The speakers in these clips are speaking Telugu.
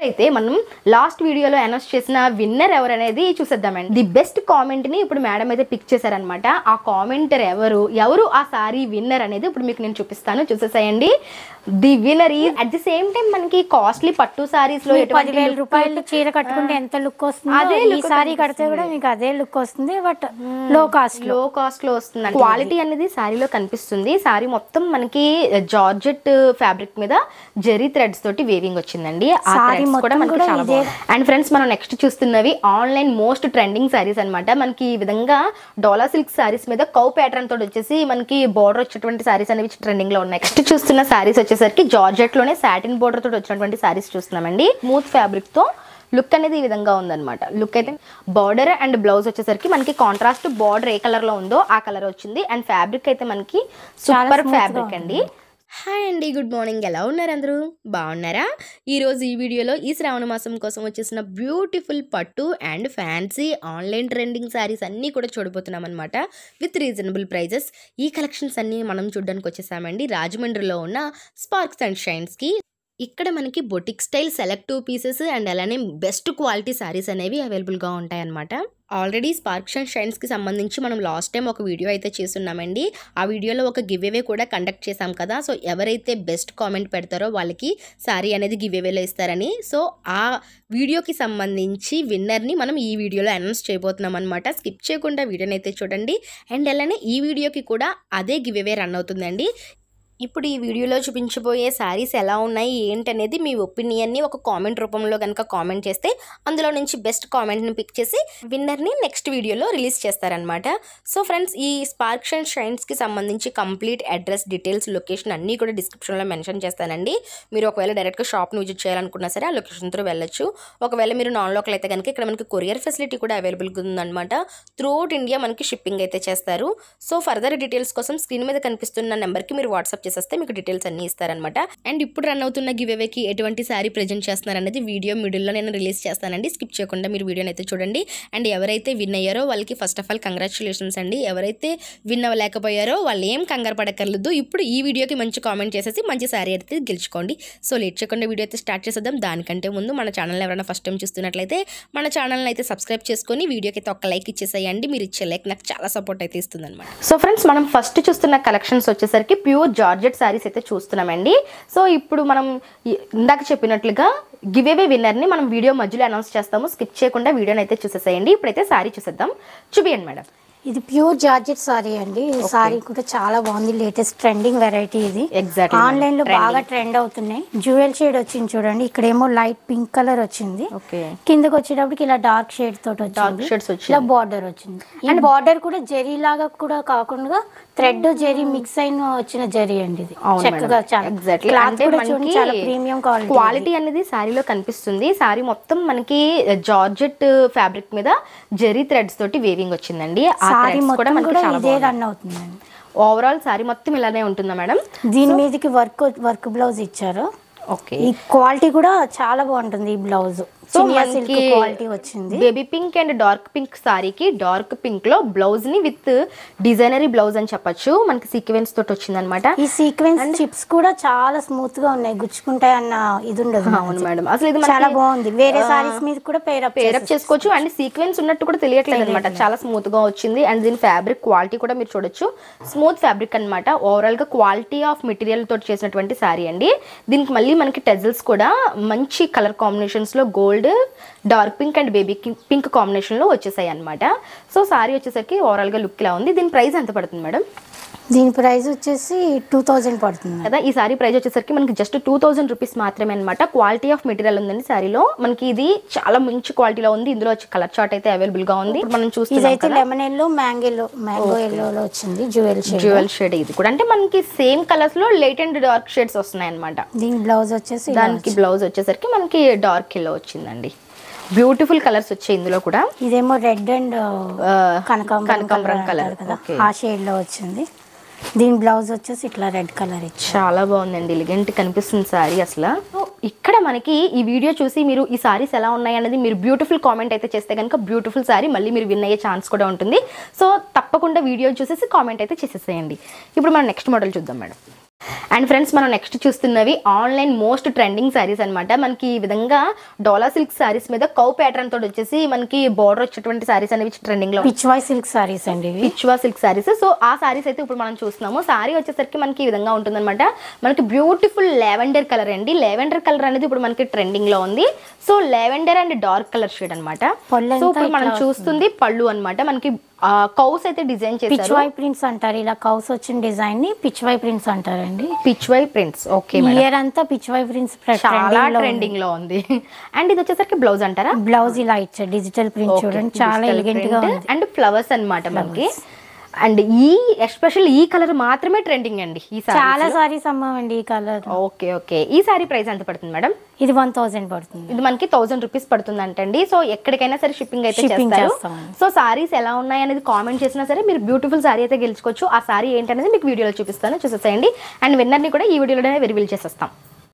అయితే మనం లాస్ట్ వీడియోలో అనౌన్స్ చేసిన విన్నర్ ఎవరు అనేది చూసేద్దామండి ది బెస్ట్ కామెంట్ ని ఇప్పుడు మేడం అయితే పిక్ చేశారనమాట ఆ కామెంటర్ ఎవరు ఎవరు ఆ సారీ విన్నర్ అనేది ఇప్పుడు మీకు నేను చూపిస్తాను చూసేసేయండి ది విన్నర్ ఈ అట్ ది సేమ్ టైం మనకి కాస్ట్లీ పట్టు సారీస్ లో మీరు ఎటువంటి పదివేల look- రూపాయలు చీర కట్టుకుంటే ఎంత లుక్ వస్తుంది అదే ఈ look సారీ కడితే కూడా మీకు అదే లుక్ వస్తుంది బట్ లో కాస్ట్ లో లో కాస్ట్ లో వస్తుంది క్వాలిటీ అనేది శారీలో కనిపిస్తుంది శారీ మొత్తం మనకి జార్జెట్ ఫ్యాబ్రిక్ మీద జెరీ థ్రెడ్స్ తోటి వేవింగ్ వచ్చిందండి ఆ Saree threads కూడా మొత్తం మనకి కూడా చాలా ఇదే. అండ్ ఫ్రెండ్స్ మనం నెక్స్ట్ చూస్తున్నవి ఆన్లైన్ మోస్ట్ ట్రెండింగ్ సారీస్ అన్నమాట మనకి ఈ విధంగా డోలా సిల్క్ సారీస్ మీద కౌ ప్యాటర్న్ తోటి వచ్చేసి మనకి బోర్డర్ వచ్చేటువంటి సారీస్ అనేవి ట్రెండింగ్ లో ఉన్నాయి నెక్స్ట్ చూస్తున్న సారీస్ వచ్చేసరికి జార్జెట్ లోనే సాటిన్ బోర్డర్ తోటి వచ్చినటువంటి సారీస్ చూస్తున్నామండి స్మూత్ ఫ్యాబ్రిక్ తో లుక్ అనేది ఈ విధంగా ఉందన్నమాట లుక్ అయితే బార్డర్ అండ్ బ్లౌజ్ వచ్చేసరికి మనకి కాంట్రాస్ట్ బార్డర్ ఏ కలర్ లో ఉందో ఆ కలర్ వచ్చింది అండ్ ఫ్యాబ్రిక్ అయితే మనకి సూపర్ smooth గా ఫ్యాబ్రిక్ అండి హాయ్ అండి గుడ్ మార్నింగ్ ఎలా ఉన్నారు అందరూ బాగున్నారా ఈరోజు ఈ వీడియోలో ఈ శ్రావణ మాసం కోసం వచ్చేసిన బ్యూటిఫుల్ పట్టు and fancy online trending saris అన్నీ కూడా చూడబోతున్నాం అనమాట విత్ రీజనబుల్ ప్రైజెస్ ఈ కలెక్షన్స్ అన్నీ మనం చూడడానికి వచ్చేసామండి రాజమండ్రిలో ఉన్న స్పార్క్స్ అండ్ షైన్స్కి ఇక్కడ మనకి boutique style selective pieces and అలానే బెస్ట్ క్వాలిటీ శారీస్ అనేవి అవైలబుల్గా ఉంటాయన్నమాట ఆల్రెడీ స్పార్క్స్ అండ్ షైన్స్కి సంబంధించి మనం లాస్ట్ టైం ఒక వీడియో అయితే చేస్తున్నామండి ఆ వీడియోలో ఒక గివ్ అవే కూడా కండక్ట్ చేశాం కదా సో ఎవరైతే బెస్ట్ కామెంట్ పెడతారో వాళ్ళకి శారీ అనేది గివ్ అవేలో ఇస్తారని సో ఆ వీడియోకి సంబంధించి విన్నర్ని మనం ఈ వీడియోలో అనౌన్స్ చేయబోతున్నాం అనమాట స్కిప్ చేయకుండా వీడియోని అయితే చూడండి అండ్ అలానే ఈ వీడియోకి కూడా అదే గివ్ అవే రన్ అవుతుందండి ఇప్పుడు ఈ వీడియోలో చూపించబోయే శారీస్ ఎలా ఉన్నాయి ఏంటనేది మీ ఒపీనియన్ని ఒక కామెంట్ రూపంలో కనుక కామెంట్ చేస్తే అందులో నుంచి బెస్ట్ కామెంట్ని పిక్ చేసి విన్నర్ని నెక్స్ట్ వీడియోలో రిలీజ్ చేస్తారనమాట సో ఫ్రెండ్స్ ఈ స్పార్క్స్ అండ్ షైన్స్కి సంబంధించి కంప్లీట్ అడ్రస్ డీటెయిల్స్ లొకేషన్ అన్నీ కూడా డిస్క్రిప్షన్లో మెన్షన్ చేస్తానండి మీరు ఒకవేళ డైరెక్ట్గా షాప్ని విజిట్ చేయాలనుకున్నా సరే ఆ లొకేషన్తో వెళ్ళొచ్చు ఒకవేళ మీరు నాన్ లోకల్ అయితే కనుక ఇక్కడ మనకి కొరియర్ ఫెసిలిటీ కూడా అవైలబుల్గా ఉందన్నమాట త్రూఅవుట్ ఇండియా మనకి షిప్పింగ్ అయితే చేస్తారు సో ఫర్దర్ డీటెయిల్స్ కోసం స్క్రీన్ మీద కనిపిస్తున్న నెంబర్కి మీరు వాట్సాప్ చేసేస్తే మీకు డీటెయిల్స్ అన్ని ఇస్తారనమాట అండ్ ఇప్పుడు రన్ అవుతున్న గివ్ అవేకి ఎటువంటి శారీ ప్రజెంట్ చేస్తున్నారు అనేది వీడియో మిడిల్లో నేను రిలీజ్ చేస్తానండి స్కిప్ చేయకుండా మీరు వీడియోని అయితే చూడండి అండ్ ఎవరైతే విన్ అయ్యారో వాళ్ళకి ఫస్ట్ ఆఫ్ ఆల్ కంగ్రాచులేషన్స్ అండి ఎవరైతే విన్ అవ్వలేకపోయారో వాళ్ళు ఏం కంగారు పడక్కర్లేదు ఇప్పుడు ఈ వీడియోకి మంచి కామెంట్ చేసేసి మంచి శారీ అయితే గెలుచుకోండి సో లేట్ చేయకుండా వీడియో అయితే స్టార్ట్ చేసేద్దాం దానికంటే ముందు మన ఛానల్ ఎవరైనా ఫస్ట్ టైం చూస్తున్నట్లయితే మన ఛానల్ని అయితే సబ్స్క్రైబ్ చేసుకొని వీడియోకి అయితే ఒక లైక్ ఇచ్చేసేయండి మీరు ఇచ్చే లైక్ నాకు చాలా సపోర్ట్ అయితే ఇస్తుంది అనమాట సో ఫ్రెండ్స్ మనం ఫస్ట్ చూస్తున్న కలెక్షన్స్ వచ్చేసరికి ప్యూర్ జార్జెట్ శారీస్ అయితే చూస్తున్నామండి సో ఇప్పుడు మనం ఈ- ఇందాక చెప్పినట్లుగా గివ్ అవే విన్నర్ని మనం వీడియో మధ్యలో అనౌన్స్ చేస్తాము స్కిప్ చేయకుండా వీడియోని అయితే చూసేసేయండి ఇప్పుడైతే శారీ చూసేద్దాం చూపియండి మేడం ఇది ప్యూర్ జార్జెట్ సారీ అండి ఈ సారీ కూడా చాలా బాగుంది లేటెస్ట్ ట్రెండింగ్ వెరైటీ ఇది Exactly, ఆన్లైన్ లో madam. బాగా ట్రెండ్ అవుతున్నాయి జ్యువెల్ షేడ్ వచ్చింది చూడండి ఇక్కడేమో లైట్ పింక్ కలర్ వచ్చింది ఓకే కిందకి వచ్చేటప్పటికి ఇలా డార్క్ షేడ్ తోటి Dark వచ్చింది shades వచ్చింది. ఇలా బార్డర్ వచ్చింది అండ్ బార్డర్ కూడా జరీ లాగా కూడా కాకుండా థ్రెడ్ జరీ మిక్స్ అయిన వచ్చిన జరీ అండి ఇది అవును చక్కగా చాలా ఎగ్జాక్ట్లీ క్లాత్ అంటే కూడా చూడండి మనకి చాలా ప్రీమియం క్వాలిటీ క్వాలిటీ అనేది శారీలో కనిపిస్తుంది శారీ మొత్తం మనకి జార్జెట్ ఫ్యాబ్రిక్ మీద జెరీ థ్రెడ్స్ తోటి వేవింగ్ వచ్చిందండి ఆ సారీ threads కూడా మొత్తం మనకి కూడా చాలా ఇదే బాగుంది రన్ అవుతుందండి ఓవరాల్ శారీ మొత్తం ఇలానే ఉంటుందా మేడం దీని మీదకి వర్క్ వర్క్ బ్లౌజ్ ఇచ్చారు ఓకే ఈ క్వాలిటీ కూడా చాలా బాగుంటుంది ఈ బ్లౌజ్ సో చినియా సిల్క్ మనకి క్వాలిటీ వచ్చింది baby pink and dark pink సారీకి డార్క్ పింక్ లో బ్లౌజ్ ని విత్ డిజైనరీ బ్లౌజ్ అని చెప్పొచ్చు మనకి సీక్వెన్స్ తోటి వచ్చిందనమాట ఈ సీక్వెన్స్ చిప్స్ కూడా చాలా స్మూత్ గా ఉన్నాయి గుచ్చుకుంటాయి అన్న ఇది ఉండదు అవును మనకి. మేడం అసలు ఇది చాలా మనకి బాగుంది వేరే సారీస్ మీద కూడా పేర్ అప్ పేరప్ చేసుకోవచ్చు అండ్ సీక్వెన్స్ ఉన్నట్టు కూడా తెలియట్లేదు అనమాట చాలా స్మూత్ గా వచ్చింది అండ్ దీని ఫ్యాబ్రిక్ క్వాలిటీ కూడా మీరు చూడొచ్చు స్మూత్ ఫ్యాబ్రిక్ అనమాట ఓవరాల్ గా క్వాలిటీ ఆఫ్ మెటీరియల్ తోటి చేసినటువంటి శారీ అండి దీనికి మళ్ళీ మనకి టెజల్స్ కూడా మంచి కలర్ కాంబినేషన్స్ లో gold dark pink and baby pink combination లో వచ్చేసాయి అనమాట సో శారీ వచ్చేసరికి ఓవరాల్ గా లుక్ ఇలా ఉంది దీని ప్రైస్ ఎంత పడుతుంది మేడం దీని ప్రైస్ వచ్చేసి టూ థౌజండ్ పడుతుంది కదా ఈ సారీ ప్రైస్ వచ్చేసరికి మనకి జస్ట్ టూ థౌసండ్ రూపీస్ మాత్రమే అనమాట క్వాలిటీ ఆఫ్ మెటీరియల్ ఉందండి శారీలో మనకి ఇది చాలా మంచి క్వాలిటీలో ఉంది ఇందులో వచ్చి కలర్ చార్ట్ అయితే అవైలబుల్ గా ఉంది ఇప్పుడు మనం చూస్తున్నాం ఇదైతే lemon yellow mango yellow mango ఎల్లోలో వచ్చింది జ్యువెల్ షేడ్ జ్యువెల్ షేడ్ ఇది కూడా అంటే మనకి సేమ్ కలర్స్ లో లైట్ అండ్ డార్క్ షేడ్స్ వస్తున్నాయి అనమాట దీని బ్లౌజ్ వచ్చేసి ఇలా దానికి బ్లౌజ్ వచ్చేసరికి మనకి డార్క్ ఎల్లో వచ్చిందంది బ్యూటిఫుల్ కలర్స్ వచ్చాయి ఇందులో కూడా ఇదేమో రెడ్ అండ్ కనకాంబరం కనకాంబరం కలర్ colour, కదా okay. ఆ షేడ్ లో వచ్చింది దీని బ్లౌజ్ వచ్చేసి ఇట్లా రెడ్ కలర్ ఇచ్చి చాలా బాగుందండి ఎలిగెంట్ కనిపిస్తుంది సారీ అసలు సో ఇక్కడ మనకి ఈ వీడియో చూసి మీరు ఈ సారీస్ ఎలా ఉన్నాయి అనేది మీరు బ్యూటిఫుల్ కామెంట్ అయితే చేస్తే కనుక బ్యూటిఫుల్ సారీ మళ్ళీ మీరు విన్ అయ్యే ఛాన్స్ కూడా ఉంటుంది సో తప్పకుండా వీడియో చూసేసి కామెంట్ అయితే చేసేసేయండి ఇప్పుడు మనం నెక్స్ట్ మోడల్ చూద్దాం మేడం అండ్ ఫ్రెండ్స్ మనం నెక్స్ట్ చూస్తున్నవి ఆన్లైన్ మోస్ట్ ట్రెండింగ్ శారీస్ అన్నమాట మనకి ఈ విధంగా డోలా సిల్క్ శారీస్ మీద కౌ ప్యాటర్న్ తోటి వచ్చేసి మనకి బార్డర్ వచ్చేటువంటి శారీస్ అనేవి ట్రెండింగ్ లో పిచ్ వై సిల్క్ సారీస్ అండి ఇవి పిచ్వా సిల్క్ శారీస్ సో ఆ శారీస్ అయితే ఇప్పుడు మనం చూస్తున్నాము శారీ వచ్చేసరికి మనకి ఈ విధంగా ఉంటుందన్నమాట మనకి బ్యూటిఫుల్ లెవెండర్ కలర్ అండి లెవెండర్ కలర్ అనేది ఇప్పుడు మనకి ట్రెండింగ్ లో ఉంది so lavender and dark colour shade అనమాట పళ్ళు సో అంతా ఇప్పుడు మనం ఇట్లా చూస్తుంది పళ్ళు అన్నమాట మనకి కౌస్ అయితే డిజైన్ పిచ్ చేశారు వై ప్రింట్స్ అంటారు ఇలా కౌస్ వచ్చిన డిజైన్ ని పిచ్ వై ప్రింట్స్ అంటారండి పిచ్వై ప్రింట్స్ ఓకే ఇయర్ అంతా పిచ్ వై ప్రింట్స్ చాలా ట్రెండింగ్ లో ఉంది అండ్ ఇది వచ్చేసరికి బ్లౌజ్ అంటారా బ్లౌజ్ ఇలా ఇచ్చారు డిజిటల్ ప్రింట్ చూడండి చాలా ఎలిగెంట్ గా ఉంది అండ్ ఫ్లవర్స్ అన్నమాట మనకి అండ్ ఈ ఎస్పెషల్ ఈ కలర్ మాత్రమే ట్రెండింగ్ అండి ఈ సారీ చాలా సారీస్ అమ్మామండి ఈ కలర్ ఓకే ఓకే ఈ సారీ ప్రైస్ ఎంత పడుతుంది మేడం ఇది వన్ థౌసండ్ పడుతుంది ఇది మనకి థౌసండ్ రూపీస్ పడుతుంది అంటండి సో ఎక్కడికైనా సరే షిప్పింగ్ అయితే Shipping చేస్తారు చేస్తాం. సో సారీస్ ఎలా ఉన్నాయి అనేది కామెంట్ చేసినా సరే మీరు బ్యూటిఫుల్ సారీ అయితే గెలుచుకోవచ్చు ఆ సారీ ఏంటనేది మీకు వీడియోలో చూపిస్తాను చూసేసేయండి అండ్ విన్నర్ని కూడా ఈ వీడియోలోనే రివీల్ చేసేస్తాం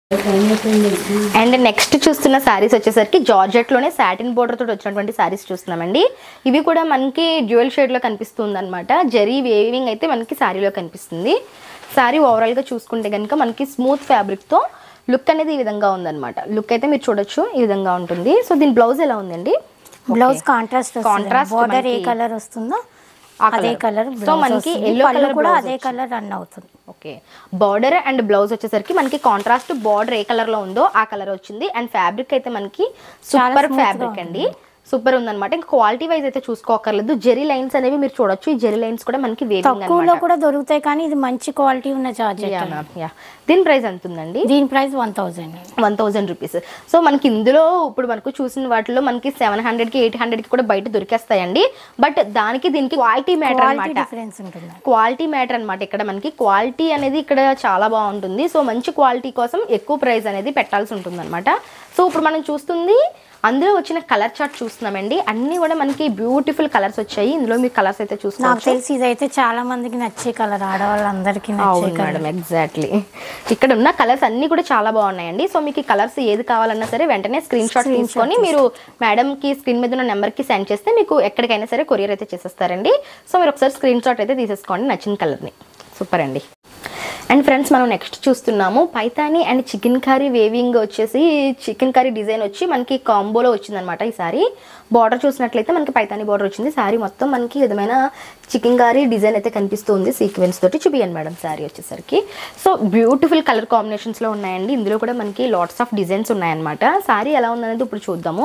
అండ్ నెక్స్ట్ చూస్తున్న శారీస్ వచ్చేసరికి జార్జెట్ లోనే సాటిన్ బోర్డర్ తోటి వచ్చినటువంటి శారీస్ చూస్తున్నామండి ఇవి కూడా మనకి డ్యూయల్ షేడ్ లో కనిపిస్తుంది అనమాట జరీ వేవింగ్ అయితే మనకి శారీలో కనిపిస్తుంది శారీ ఓవరాల్ గా చూసుకుంటే కనుక మనకి స్మూత్ ఫ్యాబ్రిక్ తో లుక్ అనేది ఈ విధంగా ఉందన్నమాట లుక్ అయితే మీరు చూడొచ్చు ఈ విధంగా ఉంటుంది సో దీని బ్లౌజ్ ఎలా ఉందండి బ్లౌజ్ కాంట్రాస్ట్ Contrast బోర్డర్ ఏ మనకి- కలర్ వస్తుందో ఆ అదే colour. కలర్ So మనకి yellow colour కూడా blouse అదే కలర్ రన్ అవుతుంది ఓకే బార్డర్ అండ్ బ్లౌజ్ వచ్చేసరికి మనకి కాంట్రాస్ట్ బార్డర్ ఏ కలర్ లో ఉందో ఆ కలర్ వచ్చింది అండ్ ఫ్యాబ్రిక్ అయితే మనకి సూపర్ smooth గా ఫ్యాబ్రిక్ అండి సూపర్ ఉందన్నమాట ఇంకా క్వాలిటీ వైజ్ అయితే చూసుకోకర్లేదు జెరీ లైన్స్ అనేవి మీరు చూడొచ్చు ఈ జెరీ లైన్స్ కూడా మనకి వేవింగ్ తక్కువలో కూడా దొరుకుతాయి కానీ ఇది మంచి క్వాలిటీ ఉన్న చార్జెట్ యా దీని ప్రైస్ ఎంత ఉందండి దీని price one thousand one thousand rupees so మనకి ఇందులో ఇప్పుడు మనకు చూసిన వాటిలో మనకి సెవెన్ హండ్రెడ్కి ఎయిట్ హండ్రెడ్కి కూడా బయట దొరికేస్తాయండి బట్ దానికి దీనికి క్వాలిటీ మ్యాటర్ క్వాలిటీ అనమాట డిఫరెన్స్ ఉంటుంది క్వాలిటీ మ్యాటర్ అనమాట ఇక్కడ మనకి క్వాలిటీ అనేది ఇక్కడ చాలా బాగుంటుంది సో మంచి క్వాలిటీ కోసం ఎక్కువ ప్రైస్ అనేది పెట్టాల్సి ఉంటుంది అనమాట సో ఇప్పుడు మనం చూస్తుంది అందులో వచ్చిన కలర్ చార్ట్ చూస్తున్నామండి అన్ని కూడా మనకి బ్యూటిఫుల్ కలర్స్ వచ్చాయి ఇందులో మీరు కలర్స్ అయితే నాకు చూసుకోవచ్చు తెలిసి ఇదైతే చాలా మందికి నచ్చే కలర్ ఆడవాళ్ళందరికీ నచ్చే అవును కలర్ మేడం ఎగ్జాక్ట్లీ ఇక్కడ ఉన్న కలర్స్ అన్ని కూడా చాలా బాగున్నాయండి సో మీకు ఈ కలర్స్ ఏది కావాలన్నా సరే వెంటనే స్క్రీన్ షాట్ తీసుకొని మీరు మేడం కి స్క్రీన్ మీద ఉన్న నెంబర్ కి సెండ్ చేస్తే మీకు ఎక్కడికైనా సరే కొరియర్ అయితే చేసేస్తారండి సో మీరు ఒకసారి స్క్రీన్ షాట్ అయితే తీసేసుకోండి నచ్చిన కలర్ని సూపర్ అండి అండ్ ఫ్రెండ్స్ మనం నెక్స్ట్ చూస్తున్నాము Paithani and chikankari weaving వచ్చేసి చికెన్ కర్రీ డిజైన్ వచ్చి మనకి కాంబోలో వచ్చిందనమాట ఈ సారీ బార్డర్ చూసినట్లయితే మనకి పైతాని బార్డర్ వచ్చింది సారీ మొత్తం మనకి ఈ విధమైన చికెన్ కర్రీ డిజైన్ అయితే కనిపిస్తుంది సీక్వెన్స్ తోటి చూపియండి మేడం సారీ వచ్చేసరికి సో బ్యూటిఫుల్ కలర్ కాంబినేషన్స్లో ఉన్నాయండి ఇందులో కూడా మనకి లాట్స్ ఆఫ్ డిజైన్స్ ఉన్నాయన్నమాట సారీ ఎలా ఉందనేది ఇప్పుడు చూద్దాము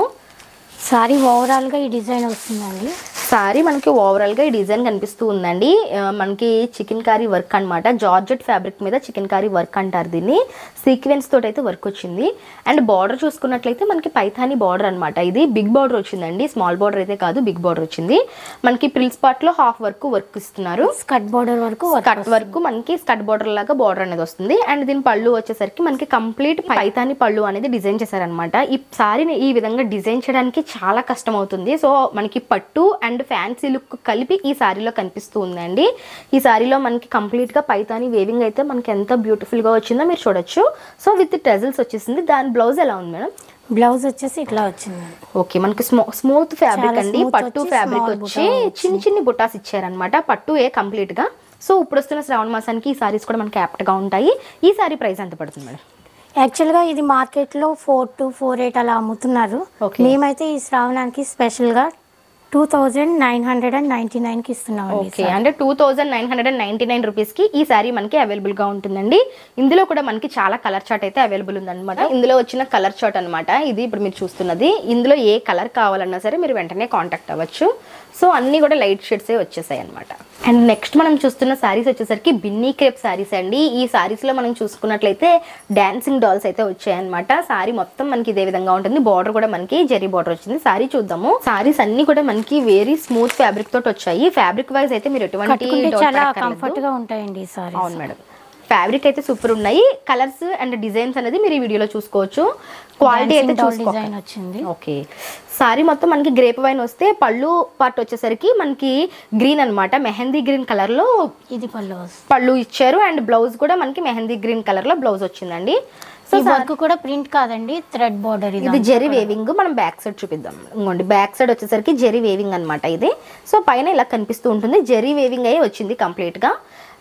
సారీ ఓవరాల్ గా ఈ డిజైన్ వస్తుందండి సారీ మనకి ఓవరాల్ గా ఈ డిజైన్ కనిపిస్తూ ఉందండి ఆ, మనకి చికెన్ కారీ వర్క్ అన్నమాట జార్జెట్ ఫ్యాబ్రిక్ మీద చికెన్ కారీ వర్క్ అంటారు దీన్ని సీక్వెన్స్ తోటి అయితే వర్క్ వచ్చింది అండ్ బార్డర్ చూసుకున్నట్లయితే మనకి పైథానీ బార్డర్ అన్నమాట ఇది బిగ్ బార్డర్ వచ్చిందండి స్మాల్ బార్డర్ అయితే కాదు బిగ్ బార్డర్ వచ్చింది మనకి ప్రిల్స్ పార్ట్ లో హాఫ్ వర్క్ వర్క్ ఇస్తున్నారు స్కట్ బోర్డర్ వరకు work కట్ వరకు మనకి స్కట్ బార్డర్ లాగా బార్డర్ అనేది వస్తుంది అండ్ దీని పళ్ళు వచ్చేసరికి మనకి కంప్లీట్ పైతాని పళ్ళు అనేది డిజైన్ చేశారనమాట ఈ సారీని ఈ విధంగా డిజైన్ చేయడానికి చాలా కష్టం అవుతుంది సో మనకి పట్టు అండ్ ఫ్యాన్సీ లుక్ కలిపి ఈ సారీలో కనిపిస్తూ ఉందండి ఈ సారీలో మనకి కంప్లీట్ గా పైతాని వేవింగ్ అయితే మనకి ఎంత బ్యూటిఫుల్ గా వచ్చిందో మీరు చూడొచ్చు సో విత్ టెజల్స్ వచ్చేసింది దాని బ్లౌజ్ ఎలా ఉంది మేడం బ్లౌజ్ వచ్చేసి ఇట్లా వచ్చింది ఓకే మనకి స్మూ స్మూత్ ఫ్యాబ్రిక్ చాలా అండి smooth పట్టు వచ్చి ఫ్యాబ్రిక్ small వచ్చి బుట్ట చిన్ని చిన్ని బుటాస్ ఇచ్చారనమాట పట్టు ఏ కంప్లీట్ గా సో ఇప్పుడు వస్తున్న శ్రావణ మాసానికి ఈ సారీస్ కూడా మనకి యాప్ట్ గా ఉంటాయి ఈ సారీ ప్రైస్ ఎంత పడుతుంది మేడం యాక్చువల్గా ఇది మార్కెట్లో ఫోర్ టు ఫోర్ ఎయిట్ అలా అమ్ముతున్నారు Okay. మేమైతే ఈ శ్రావణానికి స్పెషల్గా two thousand nine hundred and ninety నైన్కి ఇస్తున్నామండి ఓకే అంటే two thousand nine hundred and ninety nine రూపీస్కి ఈ శారీ మనకి అవైలబుల్ గా ఉంటుందండి ఇందులో కూడా మనకి చాలా కలర్ చార్ట్ అయితే అవైలబుల్ ఉందన్నమాట ఇందులో వచ్చిన కలర్ చార్ట్ అన్నమాట ఇది ఇప్పుడు మీరు చూస్తున్నది ఇందులో ఏ కలర్ కావాలన్నా సరే మీరు వెంటనే కాంటాక్ట్ అవ్వచ్చు సో అన్ని కూడా లైట్ షేడ్సే వచ్చేసాయి అనమాట అండ్ నెక్స్ట్ మనం చూస్తున్న శారీస్ వచ్చేసరికి బిన్నీ క్రేప్ శారీస్ అండి ఈ శారీస్ లో మనం చూసుకున్నట్లయితే డాన్సింగ్ డాల్స్ అయితే వచ్చాయన్నమాట శారీ మొత్తం మనకి ఇదే విధంగా ఉంటుంది బార్డర్ కూడా మనకి జెరీ బార్డర్ వచ్చింది శారీ చూద్దాము శారీస్ అన్ని కూడా మనకి వెరీ స్మూత్ ఫ్యాబ్రిక్ తోటి వచ్చాయి ఫ్యాబ్రిక్ వైజ్ అయితే మీరు ఎటువంటి కట్టుకుంటే doubt చాలా పడక్కర్లేదు. కంఫర్ట్ గా ఉంటాయండి ఈ సారీ అవును మేడం ఫ్యాబ్రిక్ అయితే సూపర్ ఉన్నాయి కలర్స్ అండ్ డిజైన్స్ అనేది మీరు ఈ వీడియోలో చూసుకోవచ్చు క్వాలిటీ అయితే చూసుకో డిజైన్ వచ్చింది ఓకే సారీ మొత్తం మనకి గ్రేప్ వైన్ వస్తే పళ్ళు పార్ట్ వచ్చేసరికి మనకి గ్రీన్ అన్నమాట మెహందీ గ్రీన్ కలర్ లో ఇది పళ్ళు వస్తుంది పళ్ళు ఇచ్చారు అండ్ బ్లౌజ్ కూడా మనకి మెహందీ గ్రీన్ కలర్ లో బ్లౌజ్ వచ్చిందండి సో ఈ వర్క్ కూడా ప్రింట్ కాదండి థ్రెడ్ బోర్డర్ ఇది ఇది జెరీ వేవింగ్ మనం బ్యాక్ సైడ్ చూపిద్దాం ఇంకోండి బ్యాక్ సైడ్ వచ్చేసరికి జెరీ వేవింగ్ అన్నమాట ఇది సో పైన ఇలా కనిపిస్తూ ఉంటుంది జెరీ వేవింగ్ అయ్యి వచ్చింది కంప్లీట్ గా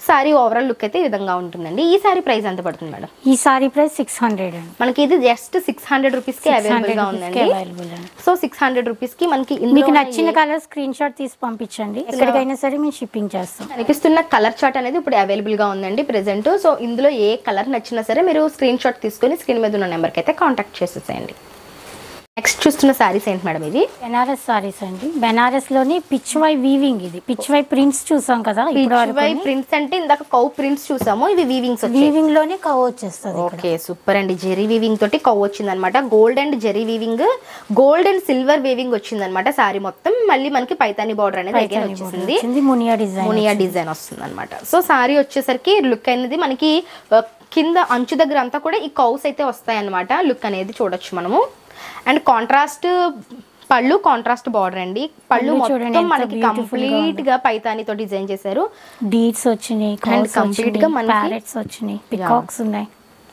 సారీ ఓవరాల్ లుక్ అయితే ఈ విధంగా ఉంటుందండి ఈ సారీ ప్రైస్ ఎంత పడుతుంది మేడం ఈ సారీ ప్రైస్ సిక్స్ హండ్రెడ్ అండి మనకి ఇది జస్ట్ సిక్స్ హండ్రెడ్ రూపీస్కి అవైలబుల్ గా ఉందండి అవైలబుల్ అండి సో సిక్స్ హండ్రెడ్ రూపీస్ కి మనకి మీకు ఇందులో నచ్చిన కలర్ స్క్రీన్ షాట్ తీసి పంపించండి ఎక్కడికైనా సరే మేము షిప్పింగ్ చేస్తాం కనిపిస్తున్న కలర్ చార్ట్ అనేది ఇప్పుడు అవైలబుల్ గా ఉందండి ప్రెసెంట్ సో ఇందులో ఏ కలర్ నచ్చినా సరే మీరు స్క్రీన్ షాట్ తీసుకొని స్క్రీన్ మీద ఉన్న నెంబర్కి అయితే కాంటాక్ట్ చేసేసేయండి నెక్స్ట్ చూస్తున్న సారీస్ ఏంటి మేడం ఇది బెనారస్ సారీస్ అండి బెనారస్ లోని పిచ్ వై వీవింగ్ ఇది పిచ్ వై ప్రింట్స్ చూసాం కదా ఇప్పుడు ప్రింట్స్ అంటే ఇందాక కౌ ప్రింట్స్ చూసాము ఇవి వీవింగ్స్ వచ్చాయి వీవింగ్ లోనే కవ్ వచ్చేస్తుంది ఓకే సూపర్ అండి జెరీ వీవింగ్ తోటి కవ్ వచ్చింది అనమాట gold and zari weaving gold and silver weaving వచ్చింది అనమాట సారీ మొత్తం మళ్ళీ మనకి పైతాని బార్డర్ అనేది again వచ్చేసింది వచ్చింది మునియా డిజైన్ మునియా డిజైన్ వస్తుంది అనమాట సో సారీ వచ్చేసరికి లుక్ అనేది మనకి ఆ, కింద అంచు దగ్గర అంతా కూడా ఈ కౌస్ అయితే వస్తాయి అనమాట లుక్ అనేది చూడొచ్చు మనము and contrast pallu contrast border అండి పళ్ళు పళ్ళు చూడండి మొత్తం ఎంత మనకి beautiful గా కంప్లీట్ గా పైతానితో డిజైన్ చేశారు డీట్స్ వచ్చినాయి కౌస్ complete గా వచ్చినాయి మనకి- ప్యారెట్స్ వచ్చినాయి పికాక్స్ ఉన్నాయి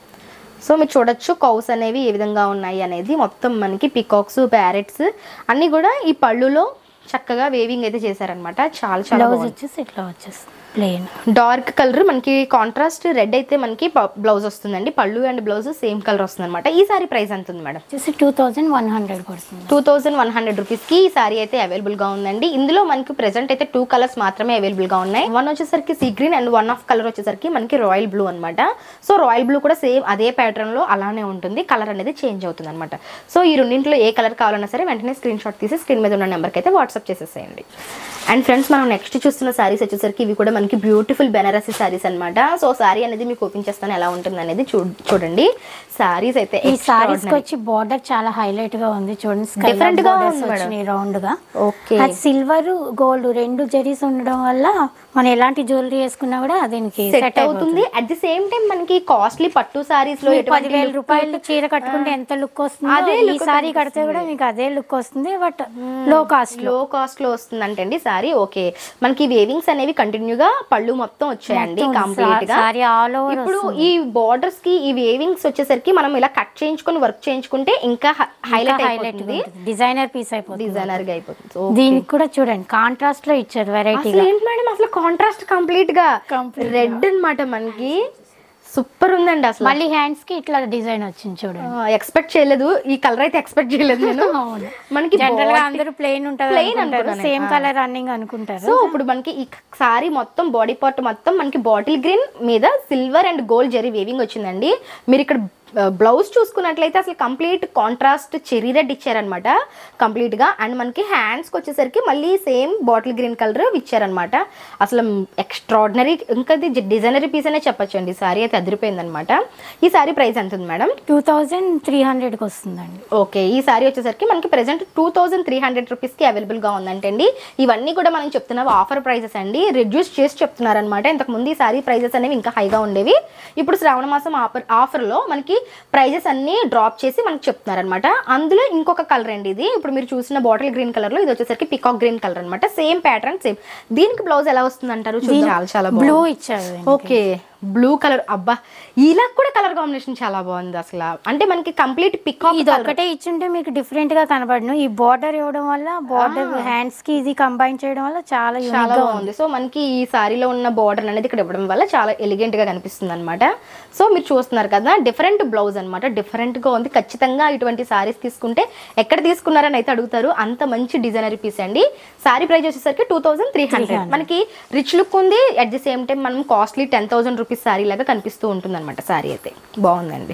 సో మీరు చూడొచ్చు కౌస్ అనేవి ఏ విధంగా ఉన్నాయి అనేది మొత్తం మనకి పికాక్స్ ప్యారెట్స్ అన్ని కూడా ఈ పళ్ళులో చక్కగా వేవింగ్ అయితే చేశారనమాట చాలా చాలా బ్లౌజ్ బాగుంది. వచ్చేసి ఇట్లా వచ్చేస్తుంది ప్లెయిన్ డార్క్ కలర్ మనకి కాంట్రాస్ట్ రెడ్ అయితే మనకి బ్లౌజ్ వస్తుందండి పళ్ళు అండ్ బ్లౌజ్ సేమ్ కలర్ వస్తుంది అనమాట ఈ సారీ ప్రైస్ ఎంత ఉంది మేడం వచ్చేసి టూ థౌజండ్ వన్ హండ్రెడ్ పడుతుంది టూ థౌజండ్ వన్ హండ్రెడ్ రూపీస్కి ఈ సారీ అయితే అవైలబుల్గా ఉందండి ఇందులో మనకి ప్రెసెంట్ అయితే టూ కలర్స్ మాత్రమే అవైలబుల్గా ఉన్నాయి వన్ వచ్చేసరికి sea green and one of colour వచ్చేసరికి మనకి రాయల్ బ్లూ అనమాట సో రాయల్ బ్లూ కూడా సేమ్ అదే ప్యాటర్న్లో అలానే ఉంటుంది కలర్ అనేది చేంజ్ అవుతుంది అనమాట సో ఈ రెండింటిలో ఏ కలర్ కావాలన్నా సరే వెంటనే స్క్రీన్ షాట్ తీసి స్క్రీన్ మీద ఉన్న నెంబర్కి అయితే వాట్సాప్ చేసేసేయండి అండ్ ఫ్రెండ్స్ మనం నెక్స్ట్ చూస్తున్న సారీస్ వచ్చేసరికి ఇవి కూడా మనకి బ్యూటిఫుల్ బెనారసీ సారీస్ అనమాట సో సారీ అనేది మీకు ఓపెన్ చేస్తాను ఎలా ఉంటుంది అనేది చూ చూడండి సారీస్ అయితే ఈ సారీస్ కి extraordinary. వచ్చి బార్డర్ చాలా హైలైట్ గా ఉంది చూడండి స్కై Different గా బోర్డర్స్ ఉంది మేడం. వచ్చినాయి రౌండ్ గా ఓకే అది సిల్వర్ గోల్డ్ రెండు జరీస్ ఉండడం వల్ల మనం ఎలాంటి జ్యువెలరీ వేసుకున్నా కూడా దీనికి సెట్ అవుతుంది అట్ ది సేమ్ టైం మనకి కాస్ట్లీ పట్టు సారీస్ లో ఎటువంటి పదివేల look- రూపాయలు చీర కట్టుకుంటే ఎంత లుక్ వస్తుంది అదే ఈ look సారీ కడితే కూడా మీకు అదే లుక్ వస్తుంది బట్ లో కాస్ట్ లో లో కాస్ట్ లో వస్తుంది అండి సారీ ఓకే మనకి వేవింగ్స్ అనేవి కంటిన్యూగా పళ్ళు మొత్తం వచ్చాయండి కంప్లీట్ గా సారీ ఆల్ ఓవర్ ఇప్పుడు ఈ బార్డర్స్ కి ఈ వేవింగ్స్ వచ్చేసరికి మనం ఇలా కట్ చేయించుకొని వర్క్ చేయించుకుంటే ఇంకా హైలైట్ హైలైట్ అయిపోతుంది డిజైనర్ పీస్ అయిపోతుంది డిజైనర్ గా అయిపోతుంది So, దీనికి కూడా చూడండి కాంట్రాస్ట్ లో ఇచ్చారు వెరైటీ అసలు ఏంటి మేడం అసలు కాంట్రాస్ట్ కంప్లీట్ గా Complete రెడ్ అన్నమాట మనకి సూపర్ ఉందండి అసలు మళ్ళీ హ్యాండ్స్ కి ఇట్లా డిజైన్ వచ్చింది చూడండి ఎక్స్పెక్ట్ చేయలేదు ఈ కలర్ అయితే ఎక్స్పెక్ట్ చేయలేదు నేను అవును. మనకి జనరల్ గా body- అందరూ ప్లెయిన్ ఉంటుంది Plain అనుకుంటారు అనుకున్నాను. సేమ్ ఆ. కలర్ రన్నింగ్ అనుకుంటారు సో ఇప్పుడు మనకి ఈ సారీ మొత్తం బాడీ పార్ట్ మొత్తం మనకి బాటిల్ గ్రీన్ మీద silver and gold zari weaving వచ్చిందండి మీరు ఇక్కడ బ్లౌజ్ చూసుకున్నట్లయితే అసలు కంప్లీట్ కాంట్రాస్ట్ చెరీ రెడ్ ఇచ్చారనమాట కంప్లీట్గా అండ్ మనకి హ్యాండ్స్కి వచ్చేసరికి మళ్ళీ సేమ్ బాటిల్ గ్రీన్ కలర్ ఇచ్చారనమాట అసలు ఎక్స్ట్రాడినరీ ఇంకా ఇది డిజైనరీ పీస్ అనే చెప్పొచ్చండి సారీ అయితే అదిరిపోయిందనమాట ఈ సారీ ప్రైస్ ఎంత ఉంది మేడం టూ థౌజండ్ త్రీ హండ్రెడ్కి వస్తుందండి ఓకే ఈ సారీ వచ్చేసరికి మనకి present two thousand three hundred రూపీస్కి అవైలబుల్గా ఉందంటండి ఇవన్నీ కూడా మనం చెప్తున్నవి ఆఫర్ ప్రైజెస్ అండి రిడ్యూస్ చేసి చెప్తున్నారనమాట ఇంతకుముందు ఈ సారీ ప్రైజెస్ అనేవి ఇంకా హైగా ఉండేవి ఇప్పుడు శ్రావణ మాసం ఆఫర్ ఆఫర్లో మనకి ప్రైజెస్ అన్నీ డ్రాప్ చేసి మనకి చెప్తున్నారనమాట అందులో ఇంకొక కలర్ అండి ఇది ఇప్పుడు మీరు చూసిన బాటిల్ గ్రీన్ కలర్లో ఇది వచ్చేసరికి పికాక్ గ్రీన్ కలర్ అనమాట సేమ్ ప్యాటర్న్ సేమ్ దీనికి బ్లౌజ్ ఎలా వస్తుంది అంటారు చూద్దాం. చాలా చాలా బ్లూ బాగుంది ఇచ్చారు దీనికి. ఓకే బ్లూ కలర్ అబ్బా ఇలా కూడా కలర్ కాంబినేషన్ చాలా బాగుంది అసలు అంటే మనకి కంప్లీట్ పికాక్ ఇది ఒకటే ఇచ్చుంటే మీకు డిఫరెంట్ గా కనబడను ఈ బార్డర్ ఇవ్వడం వల్ల బార్డర్ హ్యాండ్స్ కి ఇది కంబైన్ చేయడం వల్ల చాలా చాలా యూనిక్ గా ఉంది బాగుంది సో మనకి ఈ సారీలో ఉన్న బార్డర్ అనేది ఇక్కడ ఇవ్వడం వల్ల చాలా ఎలిగెంట్ గా కనిపిస్తుంది అనమాట సో మీరు చూస్తున్నారు కదా డిఫరెంట్ బ్లౌజ్ అనమాట డిఫరెంట్ గా ఉంది ఖచ్చితంగా ఇటువంటి సారీస్ తీసుకుంటే ఎక్కడ తీసుకున్నారని అయితే అడుగుతారు అంత మంచి డిజైనరీ పీస్ అండి సారీ ప్రైస్ వచ్చేసరికి టూ థౌసండ్ త్రీ హండ్రెడ్ మనకి రిచ్ లుక్ ఉంది అట్ ది సేమ్ టైం మనం costly ten thousand rupees sari లాగా కనిపిస్తూ ఉంటుంది అనమాట సారీ అయితే బాగుందండి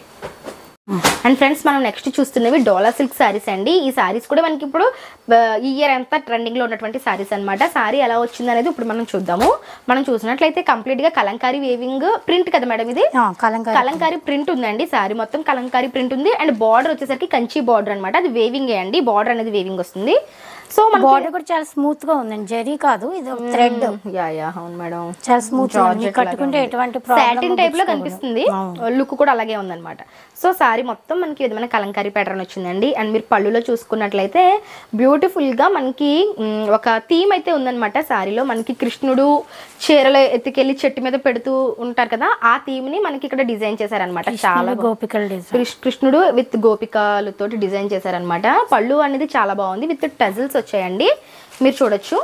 అండ్ ఫ్రెండ్స్ మనం నెక్స్ట్ చూస్తున్నవి డోలా సిల్క్ సారీస్ అండి ఈ సారీస్ కూడా మనకి ఇప్పుడు ఆ, ఈ ఇయర్ అంతా ట్రెండింగ్ లో ఉన్నటువంటి సారీస్ అన్నమాట సారీ ఎలా వచ్చింది అనేది ఇప్పుడు మనం చూద్దాము మనం చూసినట్లయితే కంప్లీట్ గా కలంకారీ వేవింగ్ ప్రింట్ కదా మేడం ఇది ఆ, కలంకారీ కలంకారీ ప్రింట్ ఉందండి సారీ మొత్తం కలంకారీ ప్రింట్ ఉంది అండ్ బార్డర్ వచ్చేసరికి కంచి బార్డర్ అన్నమాట అది వేవింగ్ అండి బార్డర్ అనేది వేవింగ్ వస్తుంది సో మన బార్డర్ కూడా చాలా స్మూత్ గా ఉందండి జరీ కాదు ఇది థ్రెడ్ యా యా అవును మేడం చాలా స్మూత్ కట్టుకుంటే ఎటువంటి సాటిన్ టైప్ లో ప్రాబ్లం కనిపిస్తుంది లుక్ కూడా అలాగే ఉందన్నమాట సో సారీ మొత్తం మనకి విధమైన కలంకారీ ప్యాటర్న్ వచ్చిందండి అండ్ మీరు పళ్ళులో చూసుకున్నట్లయితే బ్యూటిఫుల్ గా మనకి మ్, ఒక థీమ్ అయితే ఉందన్నమాట సారీలో మనకి కృష్ణుడు చీరలో ఎత్తుకెళ్ళి చెట్టు మీద పెడుతూ ఉంటారు కదా ఆ థీమ్ ని మనకి ఇక్కడ డిజైన్ చేశారనమాట చాలా బాగుంది. గోపికల డిజైన్ కృష్- కృష్ణుడు విత్ గోపికలతోటి డిజైన్ చేశారనమాట పళ్ళు అనేది చాలా బాగుంది విత్ టజిల్స్ వచ్చాయండి మీరు చూడొచ్చు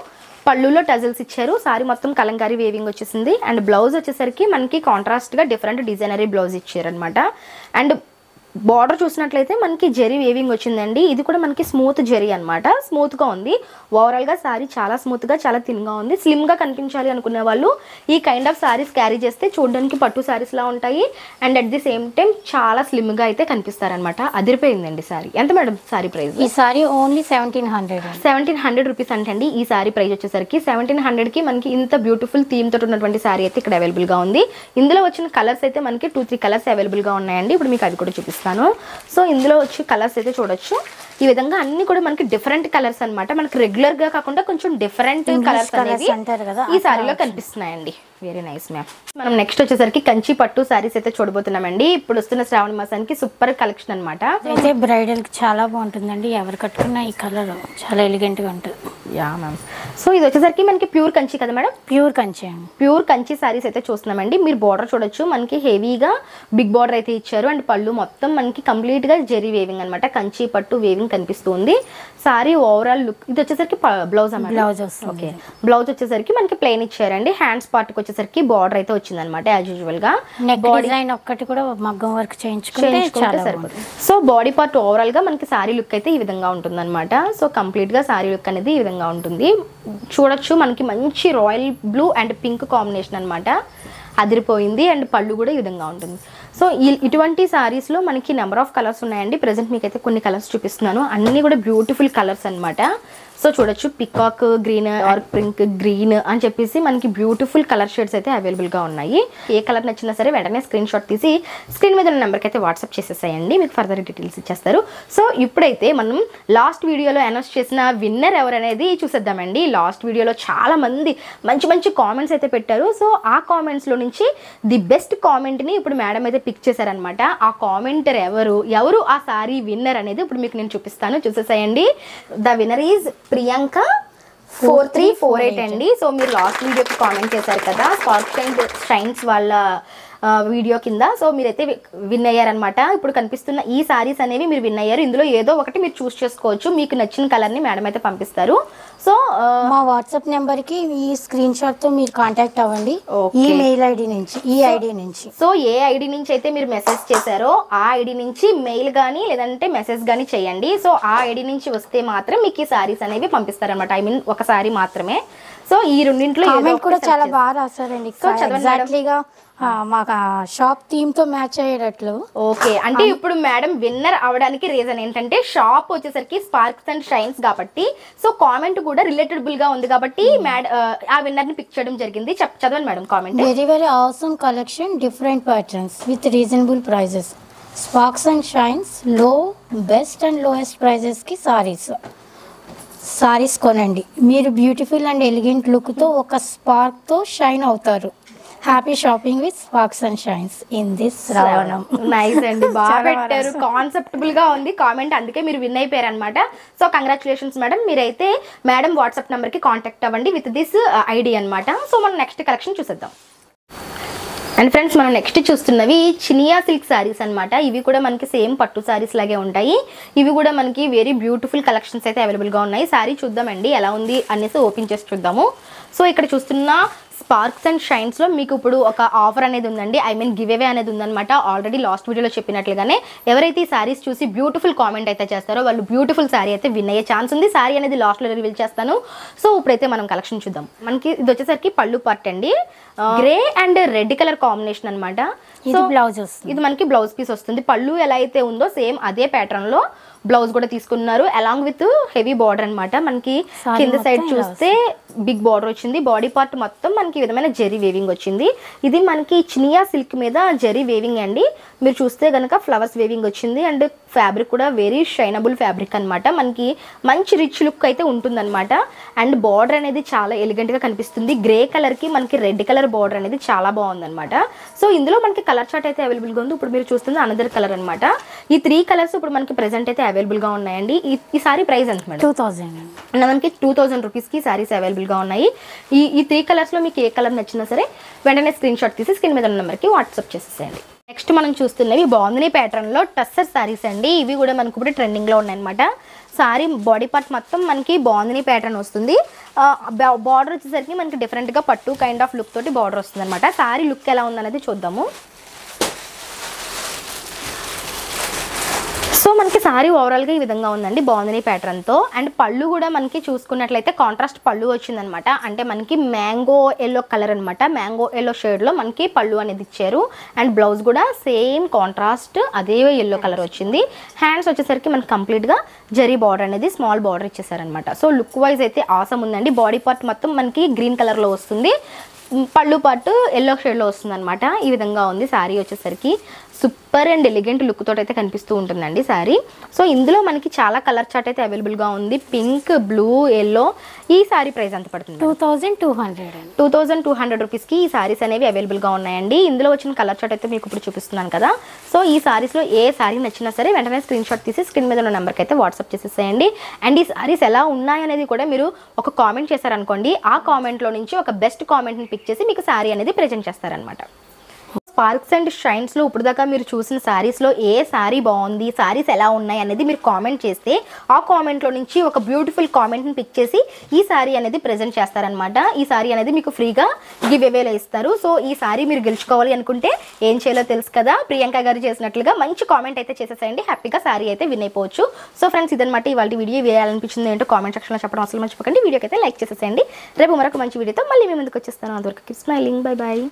పళ్ళులో టజల్స్ ఇచ్చారు సారీ మొత్తం కలంకారీ వేవింగ్ వచ్చేసింది అండ్ బ్లౌజ్ వచ్చేసరికి మనకి కాంట్రాస్ట్గా డిఫరెంట్ డిజైనరీ బ్లౌజ్ ఇచ్చారనమాట అండ్ బార్డర్ చూసినట్లయితే మనకి జెరీ వేవింగ్ వచ్చిందండి ఇది కూడా మనకి స్మూత్ జెరీ అనమాట స్మూత్గా ఉంది ఓవరాల్గా శారీ చాలా స్మూత్గా చాలా థిన్గా ఉంది స్లిమ్గా కనిపించాలి అనుకునే వాళ్ళు ఈ కైండ్ ఆఫ్ శారీస్ క్యారీ చేస్తే చూడడానికి పట్టు శారీస్లా ఉంటాయి and at the same time చాలా స్లిమ్గా అయితే కనిపిస్తారనమాట అదిరిపోయిందండి శారీ ఎంత మేడం శారీ ప్రైస్ ఈ sari only seventeen hundred seventeen hundred rupees అంటండి ఈ శారీ ప్రైస్ వచ్చేసరికి సెవెంటీన్ హండ్రెడ్కి మనకి ఇంత బ్యూటిఫుల్ థీమ్ తోటి ఉన్నటువంటి శారీ అయితే ఇక్కడ అవైలబుల్గా ఉంది ఇందులో వచ్చిన కలర్స్ అయితే మనకి టూ త్రీ కలర్స్ అవైలబుల్గా ఉన్నాయండి ఇప్పుడు మీకు అది కూడా చూపిస్తాను సో ఇందులో వచ్చి కలర్స్ అయితే చూడొచ్చు ఈ విధంగా అన్ని కూడా మనకి డిఫరెంట్ కలర్స్ అన్నమాట మనకి రెగ్యులర్ గా కాకుండా కొంచెం డిఫరెంట్ కలర్స్ colours అనేవి అంటారు కదా, ఈ సారీలో కనిపిస్తున్నాయండి వెరీ నైస్ మ్యామ్ మనం నెక్స్ట్ వచ్చేసరికి కంచి పట్టు సారీస్ అయితే చూడబోతున్నామండి ఇప్పుడు వస్తున్న శ్రావణ మాసానికి సూపర్ కలెక్షన్ అన్నమాట అయితే బ్రైడల్ కి చాలా బాగుంటుందండి ఎవరు కట్టుకున్నా ఈ కలర్ చాలా ఎలిగెంట్ గా ఉంటుంది యా మ్యామ్ సో ఇది వచ్చేసరికి మనకి ప్యూర్ కంచి కదా మేడం ప్యూర్ కంచి అండి ప్యూర్ కంచి సారీస్ అయితే చూస్తున్నామండి మీరు బార్డర్ చూడొచ్చు మనకి హెవీగా బిగ్ బార్డర్ అయితే ఇచ్చారు అండ్ పళ్ళు మొత్తం మనకి కంప్లీట్ గా జెరీ వేవింగ్ అనమాట కంచి పట్టు వేవింగ్ కనిపిస్తుంది సారీ ఓవరాల్ లుక్ ఇది వచ్చేసరికి బ్లౌజ్ అన్నమాట బ్లౌజ్ వస్తుంది ఓకే బ్లౌజ్ వచ్చేసరికి మనకి ప్లెయిన్ ఇచ్చారండి హ్యాండ్స్ పార్ట్కి వచ్చేసరికి బార్డర్ అయితే వచ్చిందనమాట యాజ్ యూజువల్ గా నెక్ డిజైన్ ఒక్కటి కూడా మగ్గం వర్క్ చేయించుకుంటే చేయించుకుంటే చాలా సరిపోతుంది సో బాడీ పార్ట్ ఓవరాల్ గా మనకి సారీ లుక్ అయితే ఈ విధంగా ఉంటుందన్నమాట సో కంప్లీట్ గా సారీ లుక్ అనేది ఈ విధంగా ఉంటుంది చూడొచ్చు మనకి మంచి royal blue and pink combination అన్నమాట అదిరిపోయింది అండ్ పళ్ళు కూడా ఈ విధంగా ఉంటుంది సో ఈ- ఇటువంటి సారీస్లో మనకి నెంబర్ ఆఫ్ కలర్స్ ఉన్నాయండి ప్రజెంట్ మీకైతే కొన్ని కలర్స్ చూపిస్తున్నాను అన్నీ కూడా బ్యూటిఫుల్ కలర్స్ అన్నమాట సో చూడొచ్చు peacock green dark pink green అని చెప్పేసి మనకి బ్యూటిఫుల్ కలర్ షేడ్స్ అయితే అవైలబుల్గా ఉన్నాయి ఏ కలర్ నచ్చినా సరే వెంటనే స్క్రీన్ షాట్ తీసి స్క్రీన్ మీద ఉన్న నెంబర్కి అయితే వాట్సాప్ చేసేసాయండి మీకు ఫర్దర్ డీటెయిల్స్ ఇచ్చేస్తారు సో ఇప్పుడైతే మనం లాస్ట్ వీడియోలో అనౌన్స్ చేసిన విన్నర్ ఎవరనేది చూసేద్దామండి లాస్ట్ వీడియోలో చాలా మంది మంచి మంచి కామెంట్స్ అయితే పెట్టారు సో ఆ కామెంట్స్లో నుంచి ది బెస్ట్ కామెంట్ని ఇప్పుడు మేడం అయితే పిక్ చేశారనమాట ఆ కామెంటర్ ఎవరు ఎవరు ఆ సారీ విన్నర్ అనేది ఇప్పుడు మీకు నేను చూపిస్తాను చూసేసాయండి the winner is Priyanka four three four eight అండి సో మీరు లాస్ట్ వీడియోకి కామెంట్ చేశారు కదా స్పార్క్స్ అండ్ షైన్స్ వాళ్ళ ఆ, వీడియో కింద సో మీరైతే విన్ అయ్యారనమాట ఇప్పుడు కనిపిస్తున్న ఈ సారీస్ అనేవి మీరు విన్ అయ్యారు ఇందులో ఏదో ఒకటి మీరు చూస్ చేసుకోవచ్చు మీకు నచ్చిన కలర్ని మేడం అయితే పంపిస్తారు సో ఆ, మా వాట్సాప్ నెంబర్ కి ఈ స్క్రీన్ షాట్ తో మీరు కాంటాక్ట్ అవ్వండి Okay. ఈ మెయిల్ ఐడి నుంచి ఈ ఐడి నుంచి సో ఏ ఐడి నుంచి అయితే మీరు మెసేజ్ చేశారో ఆ ఐడి నుంచి మెయిల్ కానీ లేదంటే మెసేజ్ కానీ చేయండి సో ఆ ఐడి నుంచి వస్తే మాత్రం మీకు ఈ సారీస్ అనేవి పంపిస్తారనమాట ఐ మీన్ ఒక సారీ మాత్రమే సో ఈ రెండింటిలో ఏదో కామెంట్ ఒకటి కూడా select చాలా చేసుకో- బాగా రాశారండి So, చదవండి మేడం. ఎగ్జాక్ట్లీగా మాకు షాప్ థీమ్ తో మ్యాచ్ అయ్యేటట్లు ఓకే అంటే ఇప్పుడు మేడం విన్నర్ అవడానికి రీజన్ ఏంటంటే షాప్ వచ్చేసరికి స్పార్క్స్ అండ్ షైన్స్ కాబట్టి సో కామెంట్ కూడా రిలేటబుల్ గా ఉంది కాబట్టి మేడం ఆ విన్నర్ ని పిక్ చేయడం జరిగింది చెప్ చదవండి madam comment very very awesome collection different patterns with reasonable prices Sparks and Shines లో బెస్ట్ అండ్ లోయెస్ట్ ప్రైజెస్కి సారీస్ సారీస్ కొనండి మీరు బ్యూటిఫుల్ అండ్ ఎలిగెంట్ లుక్తో ఒక స్పార్క్తో షైన్ అవుతారు happy shopping with Sparks and Shines in this Shravanam nice అండి బాగా చాలా బాగా పెట్టారు కాన్సెప్టబుల్ గా ఉంది కామెంట్ అందుకే మీరు విన్ అయిపోయారు అనమాట సో కంగ్రాచులేషన్స్ మేడం మీరైతే మేడం వాట్సాప్ నెంబర్ కి కాంటాక్ట్ అవ్వండి విత్ దిస్ ఐడి అన్నమాట సో మనం నెక్స్ట్ కలెక్షన్ చూసేద్దాం అండ్ ఫ్రెండ్స్ మనం నెక్స్ట్ చూస్తున్నవి చినియా సిల్క్ శారీస్ అన్నమాట ఇవి కూడా మనకి సేమ్ పట్టు శారీస్ లాగే ఉంటాయి ఇవి కూడా మనకి వెరీ బ్యూటిఫుల్ కలెక్షన్స్ అయితే అవైలబుల్గా ఉన్నాయి శారీ చూద్దామండి ఎలా ఉంది అనేసి ఓపెన్ చేసి చూద్దాము సో ఇక్కడ చూస్తున్న స్పార్క్స్ అండ్ షైన్స్లో మీకు ఇప్పుడు ఒక ఆఫర్ అనేది ఉందండి ఐ మీన్ గివ్ అవే అనేది ఉందన్నమాట ఆల్రెడీ లాస్ట్ వీడియోలో చెప్పినట్లుగానే ఎవరైతే ఈ శారీస్ చూసి బ్యూటిఫుల్ కామెంట్ అయితే చేస్తారో వాళ్ళు బ్యూటిఫుల్ శారీ అయితే విన్ అయ్యే ఛాన్స్ ఉంది శారీ అనేది లాస్ట్లో రివీల్ చేస్తాను సో ఇప్పుడైతే మనం కలెక్షన్ చూద్దాం మనకి ఇది వచ్చేసరికి పళ్ళు పార్ట్ అండి grey and red colour combination అనమాట ఇది బ్లౌజ్ వస్తుంది ఇది మనకి బ్లౌజ్ పీస్ వస్తుంది పళ్ళు ఎలా అయితే ఉందో సేమ్ అదే ప్యాటర్న్ లో బ్లౌజ్ కూడా తీసుకున్నారు అలాంగ్ విత్ హెవీ బార్డర్ అన్నమాట మనకి Saree కింద మొత్తం సైడ్ ఇలా చూస్తే బిగ్ బార్డర్ వచ్చింది బాడీ పార్ట్ మొత్తం మనకి ఈ విధమైన జెరీ వేవింగ్ వచ్చింది ఇది మనకి చినియా సిల్క్ మీద జెరీ వేవింగ్ అండి మీరు చూస్తే గనక ఫ్లవర్స్ వేవింగ్ వచ్చింది అండ్ ఫ్యాబ్రిక్ కూడా వెరీ షైనబుల్ ఫ్యాబ్రిక్ అన్నమాట మనకి మంచి రిచ్ లుక్ అయితే ఉంటుందన్నమాట అండ్ బార్డర్ అనేది చాలా ఎలిగెంట్ గా కనిపిస్తుంది గ్రే కలర్ కి మనకి రెడ్ కలర్ బార్డర్ అనేది చాలా బాగుందన్నమాట సో ఇందులో మనకి కలర్ చార్ట్ అయితే అవైలబుల్ గా ఉంది ఇప్పుడు మీరు చూస్తుంది అనదర్ కలర్ అన్నమాట ఈ త్రీ కలర్స్ ఇప్పుడు మనకి ప్రెసెంట్ అయితే అవైలబుల్ గా ఉన్నాయండి ఈ ఈ సారీ ప్రైస్ ఎంత మేడం టూ థౌజండ్ అండ్ మనకి టూ థౌసండ్ రూపీస్కి సారీస్ అవైలబుల్గా ఉన్నాయి ఈ ఈ త్రీ కలర్స్లో మీకు ఏ కలర్ నచ్చినా సరే వెంటనే స్క్రీన్ షాట్ తీసి స్క్రీన్ మీద ఉన్న నెంబర్కి వాట్సాప్ చేసేసేయండి నెక్స్ట్ మనం చూస్తున్నవి బాందిని ప్యాటర్న్లో టస్సర్ శారీస్ అండి ఇవి కూడా మనకు ఇప్పుడు ట్రెండింగ్లో ఉన్నాయన్నమాట సారీ బాడీ పార్ట్ మొత్తం మనకి బాందిని ప్యాటర్న్ వస్తుంది బార్డర్ వచ్చేసరికి మనకి డిఫరెంట్గా పట్టు కైండ్ ఆఫ్ లుక్ తోటి బార్డర్ వస్తుంది అనమాట సారీ లుక్ ఎలా ఉందనేది చూద్దాము సో మనకి సారీ ఓవరాల్గా ఈ విధంగా ఉందండి బాగుంది ప్యాటర్న్తో అండ్ పళ్ళు కూడా మనకి చూసుకున్నట్లయితే కాంట్రాస్ట్ పళ్ళు వచ్చిందనమాట అంటే మనకి మ్యాంగో ఎల్లో కలర్ అనమాట మ్యాంగో ఎల్లో షేడ్లో మనకి పళ్ళు అనేది ఇచ్చారు అండ్ బ్లౌజ్ కూడా సేమ్ కాంట్రాస్ట్ అదే ఎల్లో కలర్ వచ్చింది హ్యాండ్స్ వచ్చేసరికి మనకి కంప్లీట్గా జరీ బార్డర్ అనేది స్మాల్ బార్డర్ ఇచ్చేసారనమాట సో లుక్ వైజ్ అయితే ఆసమ్ ఉందండి బాడీ పార్ట్ మొత్తం మనకి గ్రీన్ కలర్లో వస్తుంది పళ్ళు పాటు ఎల్లో షేడ్లో వస్తుంది అనమాట ఈ విధంగా ఉంది శారీ వచ్చేసరికి సూపర్ అండ్ ఎలిగెంట్ లుక్ తోటి అయితే కనిపిస్తూ ఉంటుందండి శారీ సో ఇందులో మనకి చాలా కలర్ చార్ట్ అయితే అవైలబుల్గా ఉంది పింక్ బ్లూ ఎల్లో ఈ శారీ ప్రైస్ ఎంత పడుతుంది టూ థౌజండ్ టూ హండ్రెడ్ అండి టూ థౌజండ్ టూ హండ్రెడ్ రూపీస్కి ఈ సారీస్ అనేవి అవైలబుల్గా ఉన్నాయండి ఇందులో వచ్చిన కలర్ చార్ట్ అయితే మీకు ఇప్పుడు చూపిస్తున్నాను కదా సో ఈ సారీస్లో ఏ సారీ నచ్చినా సరే వెంటనే స్క్రీన్ షాట్ తీసి స్క్రీన్ మీద ఉన్న నెంబర్కి అయితే వాట్సాప్ చేసేసేయండి అండ్ ఈ సారీస్ ఎలా ఉన్నాయనేది కూడా మీరు ఒక కామెంట్ చేశారనుకోండి ఆ కామెంట్లో నుంచి ఒక బెస్ట్ కామెంట్ని పిక్ చేసి మీకు సారీ అనేది ప్రజెంట్ చేస్తారనమాట స్పార్క్స్ అండ్ షైన్స్లో ఇప్పుడు దాకా మీరు చూసిన శారీస్లో ఏ శారీ బాగుంది శారీస్ ఎలా ఉన్నాయి అనేది మీరు కామెంట్ చేస్తే ఆ కామెంట్లో నుంచి ఒక బ్యూటిఫుల్ కామెంట్ని పిక్ చేసి ఈ శారీ అనేది ప్రజెంట్ చేస్తారనమాట ఈ శారీ అనేది మీకు ఫ్రీగా గివ్ అవేలో ఇస్తారు సో ఈ శారీ మీరు గెలుచుకోవాలి అనుకుంటే ఏం చేయాలో తెలుసు కదా ప్రియాంక గారు చేసినట్లుగా మంచి కామెంట్ అయితే చేసేసేయండి హ్యాపీగా శారీ అయితే విన్ అయిపోవచ్చు సో ఫ్రెండ్స్ ఇదనమాట ఇవాళ వీడియో వేయాలనిపించింది ఏంటో కామెంట్ సెక్షన్లో చెప్పడం అసలు మర్చిపోకండి వీడియోకి అయితే లైక్ చేసేసేయండి రేపు మరొక మంచి వీడియోతో మళ్ళీ మీ ముందుకు వచ్చేస్తాను అంతవరకు స్మైలింగ్ బై బాయ్